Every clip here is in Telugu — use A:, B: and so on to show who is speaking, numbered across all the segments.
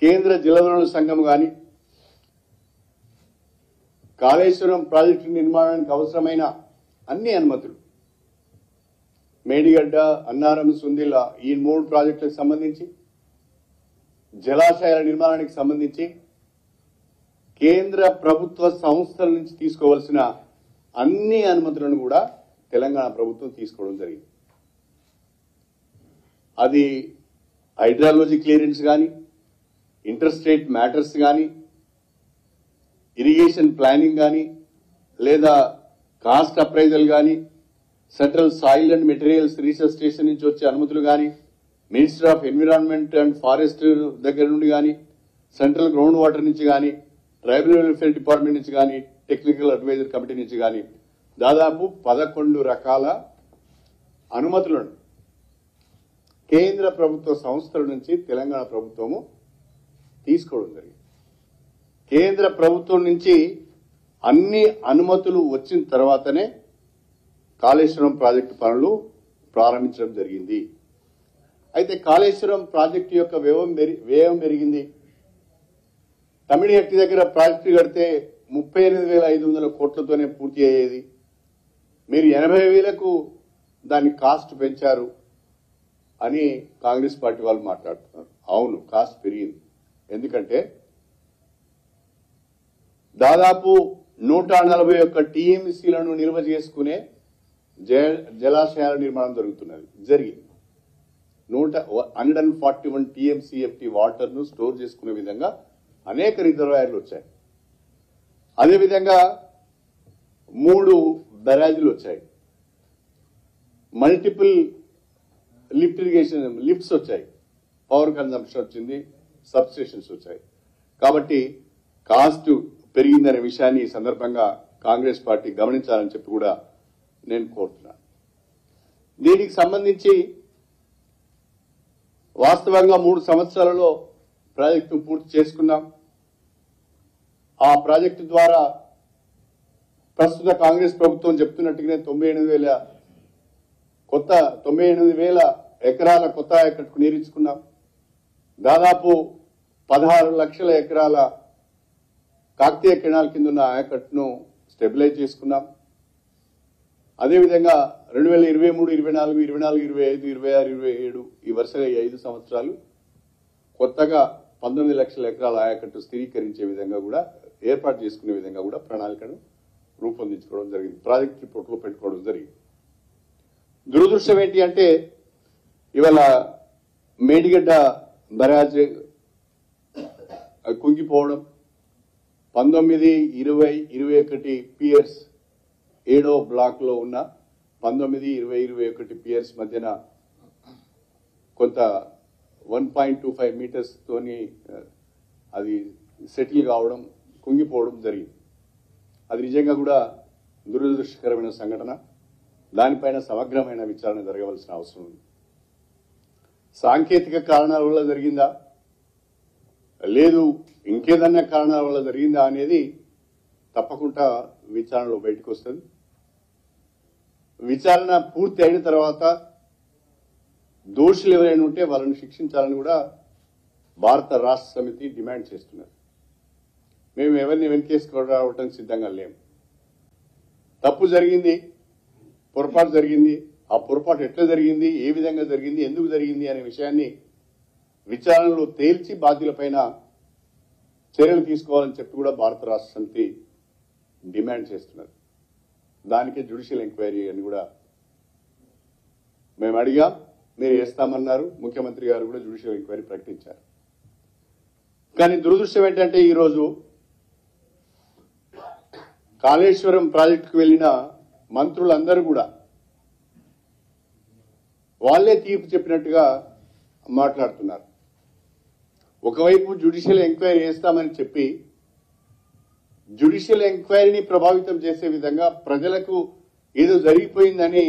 A: కేంద్ర జలవనరుల సంఘం కానీ కాళేశ్వరం ప్రాజెక్టు నిర్మాణానికి అవసరమైన అన్ని అనుమతులు మేడిగడ్డ అన్నారం సుందిల్ల ఈ మూడు ప్రాజెక్టులకు సంబంధించి జలాశయాల నిర్మాణానికి సంబంధించి కేంద్ర ప్రభుత్వ సంస్థల నుంచి తీసుకోవాల్సిన అన్ని అనుమతులను కూడా తెలంగాణ ప్రభుత్వం తీసుకోవడం జరిగింది అది హైడ్రాలజీ క్లియరెన్స్ కానీ ఇంటర్ స్టేట్ మ్యాటర్స్ కానీ ఇరిగేషన్ ప్లానింగ్ కానీ లేదా కాస్ట్ అప్రైజల్ కానీ central soil and materials research station నుంచి వచ్చే అనుమతులు కానీ minister of environment and forest దగ్గర నుండి కానీ సెంట్రల్ గ్రౌండ్ వాటర్ నుంచి కానీ ట్రైబల్ వెల్ఫేర్ డిపార్ట్మెంట్ నుంచి కానీ టెక్నికల్ అడ్వైజర్ కమిటీ నుంచి కానీ దాదాపు పదకొండు రకాల అనుమతులను కేంద్ర ప్రభుత్వ సంస్థల నుంచి తెలంగాణ ప్రభుత్వము తీసుకోవడం జరిగింది కేంద్ర ప్రభుత్వం నుంచి అన్ని అనుమతులు వచ్చిన తర్వాతనే కాళేశ్వరం ప్రాజెక్టు పనులు ప్రారంభించడం జరిగింది అయితే కాళేశ్వరం ప్రాజెక్టు యొక్క వ్యయం పెరి- వ్యయం పెరిగింది తమిళహట్టి దగ్గర ప్రాజెక్టు కడితే ముప్పై ఎనిమిది వేల ఐదు వందల కోట్లతోనే పూర్తి అయ్యేది మీరు ఎనభై వేలకు దాని కాస్ట్ పెంచారు అని కాంగ్రెస్ పార్టీ వాళ్ళు మాట్లాడుతున్నారు అవును కాస్ట్ పెరిగింది ఎందుకంటే దాదాపు నూట నలభై ఒక్క టీఎంసీలను నిల్వ చేసుకునే జ- జలాశయాల నిర్మాణం జరుగుతున్నది జరిగింది నూట hundred and forty one TMCFT water ను స్టోర్ చేసుకునే విధంగా అనేక రిజర్వాయర్లు వచ్చాయి అదేవిధంగా మూడు బెరాజులు వచ్చాయి మల్టిపుల్ లిఫ్ట్ ఇరిగేషన్ లిఫ్ట్స్ వచ్చాయి పవర్ కన్జంప్షన్ వచ్చింది సబ్ స్టేషన్స్ వచ్చాయి కాబట్టి కాస్ట్ పెరిగిందనే విషయాన్ని ఈ సందర్భంగా కాంగ్రెస్ పార్టీ గమనించాలని చెప్పి కూడా నేను కోరుతున్నాను దీనికి సంబంధించి వాస్తవంగా మూడు సంవత్సరాలలో ప్రాజెక్టు పూర్తి చేసుకున్నాం ఆ ప్రాజెక్టు ద్వారా ప్రస్తుత కాంగ్రెస్ ప్రభుత్వం చెప్తున్నట్టుగానే తొంభై ఎనిమిది వేల కొత్త తొంభై ఎనిమిది వేల ఎకరాల కొత్త ఆయకట్టుకు నీరించుకున్నాం దాదాపు పదహారు లక్షల ఎకరాల కాకతీయ కెనాల్ కింద ఉన్న ఆయకట్టును స్టెబిలైజ్ చేసుకున్నాం అదేవిధంగా రెండు వేల ఇరవై మూడు ఇరవై నాలుగు ఇరవై నాలుగు ఇరవై ఐదు ఇరవై ఆరు ఇరవై ఏడు ఈ వరుసగా ఈ ఐదు సంవత్సరాలు కొత్తగా పంతొమ్మిది లక్షల ఎకరాల ఆయకట్టు స్థిరీకరించే విధంగా కూడా ఏర్పాటు చేసుకునే విధంగా కూడా ప్రణాళికను రూపొందించుకోవడం జరిగింది ప్రాజెక్ట్ రిపోర్ట్లో పెట్టుకోవడం జరిగింది దురదృష్టం ఏంటి అంటే ఇవాళ మేడిగడ్డ బరాజ్ కుంగిపోవడం పంతొమ్మిది ఇరవై ఇరవై ఒకటి పియర్స్ ఏడో బ్లాక్ లో ఉన్న పంతొమ్మిది ఇరవై ఇరవై ఒకటి పియర్స్ మధ్యన కొంత one point two five metres తోని ఆ, అది సెటిల్ కావడం కుంగిపోవడం జరిగింది అది నిజంగా కూడా దురదృష్టకరమైన సంఘటన దానిపైన సమగ్రమైన విచారణ జరగవలసిన అవసరం ఉంది సాంకేతిక కారణాల వల్ల జరిగిందా లేదు ఇంకేదన్నా కారణాల వల్ల జరిగిందా అనేది తప్పకుండా విచారణలో బయటకు వస్తుంది విచారణ పూర్తి అయిన తర్వాత దోషులు ఎవరైనా ఉంటే వాళ్ళని శిక్షించాలని కూడా భారత రాష్ట్ర సమితి డిమాండ్ చేస్తున్నారు మేము ఎవరిని వెనకేసుకొని రావటం సిద్ధంగా లేము తప్పు జరిగింది పొరపాటు జరిగింది ఆ పొరపాటు ఎట్లా జరిగింది ఏ విధంగా జరిగింది ఎందుకు జరిగింది అనే విషయాన్ని విచారణలో తేల్చి బాధ్యులపైన చర్యలు తీసుకోవాలని చెప్పి కూడా భారత రాష్ట్ర సమితి డిమాండ్ చేస్తున్నారు దానికే జ్యుడిషియల్ ఎంక్వైరీ అని కూడా మేము అడిగాం మీరు వేస్తామన్నారు ముఖ్యమంత్రి గారు కూడా జ్యుడిషియల్ ఎంక్వైరీ ప్రకటించారు కానీ దురదృష్టం ఏంటంటే ఈరోజు కాళేశ్వరం ప్రాజెక్టుకు వెళ్లిన మంత్రులందరూ కూడా వాళ్ళే తీర్పు చెప్పినట్టుగా మాట్లాడుతున్నారు ఒకవైపు జ్యుడిషియల్ ఎంక్వైరీ చేస్తామని చెప్పి జ్యుడిషియల్ ఎంక్వైరీని ప్రభావితం చేసే విధంగా ప్రజలకు ఏదో జరిగిపోయిందని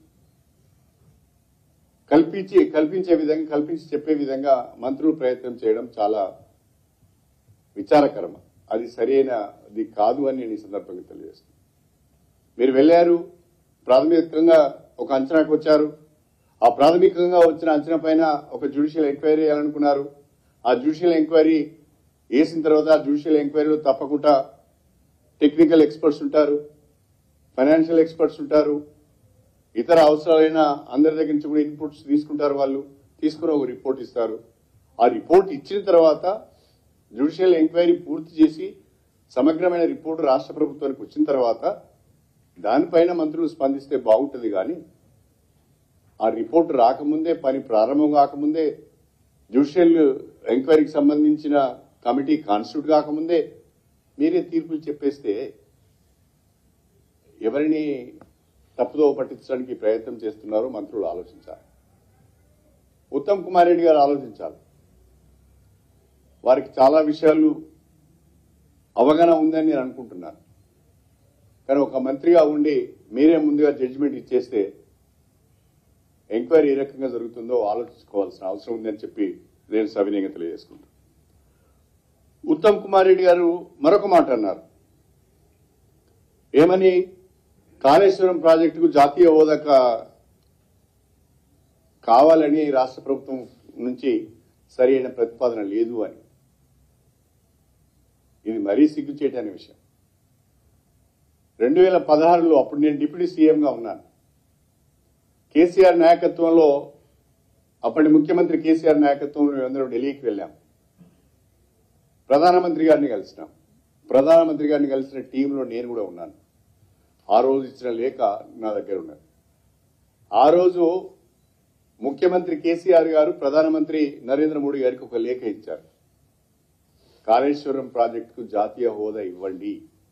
A: కల్పించి కల్పించే విధంగా కల్పించి చెప్పే విధంగా మంత్రులు ప్రయత్నం చేయడం చాలా విచారకరం అది సరైనది కాదు అని నేను ఈ సందర్భంగా తెలియజేస్తున్నాను మీరు వెళ్ళారు ప్రాథమికంగా ఒక అంచనాకు వచ్చారు ఆ ప్రాథమికంగా వచ్చిన అంచనా పైన ఒక జ్యుడిషియల్ ఎంక్వైరీ చేయాలనుకున్నారు ఆ జ్యుడిషియల్ ఎంక్వైరీ వేసిన తర్వాత ఆ జ్యుడిషియల్ ఎంక్వైరీలో తప్పకుండా టెక్నికల్ ఎక్స్పర్ట్స్ ఉంటారు ఫైనాన్షియల్ ఎక్స్పర్ట్స్ ఉంటారు ఇతర అవసరాలైన అందరి దగ్గర నుంచి కూడా ఇన్పుట్స్ తీసుకుంటారు వాళ్ళు తీసుకుని ఒక రిపోర్ట్ ఇస్తారు ఆ రిపోర్ట్ ఇచ్చిన తర్వాత జ్యుడిషియల్ ఎంక్వైరీ పూర్తి చేసి సమగ్రమైన రిపోర్ట్ రాష్ట్ర ప్రభుత్వానికి వచ్చిన తర్వాత దానిపైన మంత్రులు స్పందిస్తే బాగుంటుంది కానీ ఆ రిపోర్ట్ రాకముందే పని ప్రారంభం కాకముందే జ్యుడిషియల్ ఎంక్వైరీకి సంబంధించిన కమిటీ కాన్స్టిట్యూట్ కాకముందే మీరే తీర్పులు చెప్పేస్తే ఎవరిని తప్పుదో పట్టించడానికి ప్రయత్నం చేస్తున్నారో మంత్రులు ఆలోచించాలి ఉత్తమ్ కుమార్ రెడ్డి గారు ఆలోచించాలి వారికి చాలా విషయాలు అవగాహన ఉందని నేను అనుకుంటున్నాను కానీ ఒక మంత్రిగా ఉండి మీరే ముందుగా జడ్జిమెంట్ ఇచ్చేస్తే ఎంక్వైరీ ఏ రకంగా జరుగుతుందో ఆలోచించుకోవాల్సిన అవసరం ఉందని చెప్పి నేను సవినయంగా తెలియజేసుకుంటాను ఉత్తమ్ కుమార్ రెడ్డి గారు మరొక మాట అన్నారు ఏమని కాళేశ్వరం ప్రాజెక్టుకు జాతీయ హోదా కా- కావాలని రాష్ట్ర ప్రభుత్వం నుంచి సరి అయిన ప్రతిపాదన లేదు అని ఇది మరీ సిగ్గుచేటనే విషయం రెండు వేల పదహారులో అప్పుడు నేను డిప్యూటీ సీఎంగా ఉన్నాను కేసీఆర్ నాయకత్వంలో అప్పటి ముఖ్యమంత్రి కేసీఆర్ నాయకత్వంలో మేమందరం ఢిల్లీకి వెళ్ళాం ప్రధానమంత్రి గారిని కలిసినాం ప్రధానమంత్రి గారిని కలిసిన టీంలో నేను కూడా ఉన్నాను ఆ రోజు ఇచ్చిన లేఖ నా దగ్గర ఉన్నది ఆ రోజు ముఖ్యమంత్రి కేసీఆర్ గారు ప్రధానమంత్రి నరేంద్ర మోడీ గారికి ఒక లేఖ ఇచ్చారు కాళేశ్వరం ప్రాజెక్టుకు జాతీయ హోదా ఇవ్వండి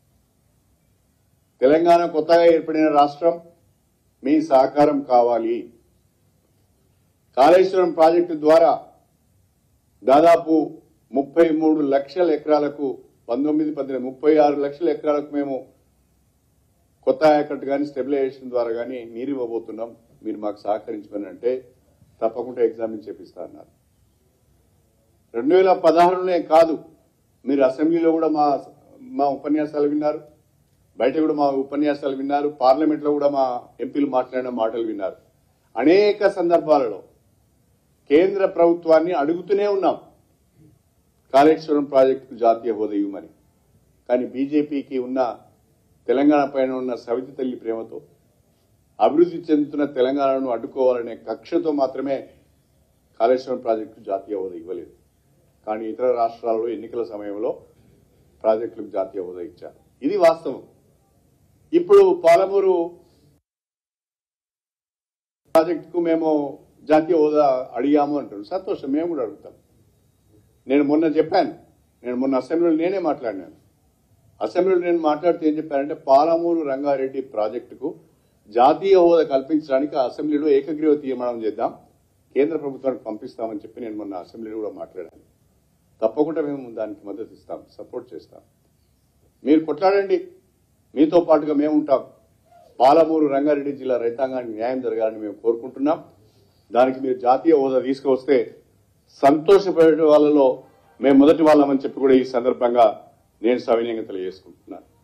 A: తెలంగాణ కొత్తగా ఏర్పడిన రాష్ట్రం మీ సహకారం కావాలి కాళేశ్వరం ప్రాజెక్టు ద్వారా దాదాపు ముప్పై మూడు లక్షల ఎకరాలకు పంతొమ్మిది పద్దెనిమిది ముప్పై ఆరు లక్షల ఎకరాలకు మేము కొత్త ఆయకట్టు కానీ స్టెబిలైజేషన్ ద్వారా కానీ నీరు ఇవ్వబోతున్నాం మీరు మాకు సహకరించమని అంటే తప్పకుండా ఎగ్జామిన్ చేపిస్తా అన్నారు రెండు వేల పదహారులోనే కాదు మీరు అసెంబ్లీలో కూడా మా మా ఉపన్యాసాలు విన్నారు బయట కూడా మా ఉపన్యాసాలు విన్నారు పార్లమెంట్లో కూడా మా ఎంపీలు మాట్లాడిన మాటలు విన్నారు అనేక సందర్భాలలో కేంద్ర ప్రభుత్వాన్ని అడుగుతూనే ఉన్నాం కాళేశ్వరం ప్రాజెక్టుకు జాతీయ హోదా ఇవ్వమని కానీ బీజేపీకి ఉన్న తెలంగాణ పైన ఉన్న సవితి తల్లి ప్రేమతో అభివృద్ధి చెందుతున్న తెలంగాణను అడ్డుకోవాలనే కక్షతో మాత్రమే కాళేశ్వరం ప్రాజెక్టు జాతీయ హోదా ఇవ్వలేదు కానీ ఇతర రాష్ట్రాల్లో ఎన్నికల సమయంలో ప్రాజెక్టులకు జాతీయ హోదా ఇచ్చారు ఇది వాస్తవం ఇప్పుడు పాలమూరు ప్రాజెక్టుకు మేము జాతీయ హోదా అడిగాము అంటారు సంతోషం మేము కూడా అడుగుతాం నేను మొన్న చెప్పాను నేను మొన్న అసెంబ్లీలో నేనే మాట్లాడినాను అసెంబ్లీలో నేను మాట్లాడితే ఏం చెప్పానంటే పాలమూరు రంగారెడ్డి ప్రాజెక్టుకు జాతీయ హోదా కల్పించడానికి ఆ అసెంబ్లీలో ఏకగ్రీవ తీర్మానం చేద్దాం కేంద్ర ప్రభుత్వానికి పంపిస్తామని చెప్పి నేను మొన్న అసెంబ్లీలో కూడా మాట్లాడాను తప్పకుండా మేము దానికి మద్దతు ఇస్తాం సపోర్ట్ చేస్తాం మీరు కొట్లాడండి మీతో పాటుగా మేము ఉంటాం పాలమూరు రంగారెడ్డి జిల్లా రైతాంగానికి న్యాయం జరగాలని మేము కోరుకుంటున్నాం దానికి మీరు జాతీయ హోదా తీసుకువస్తే సంతోషపడే వాళ్ళలో మేము మొదటి వాళ్ళమని చెప్పి కూడా ఈ సందర్భంగా నేను సవినయంగా తెలియజేసుకుంటున్నాను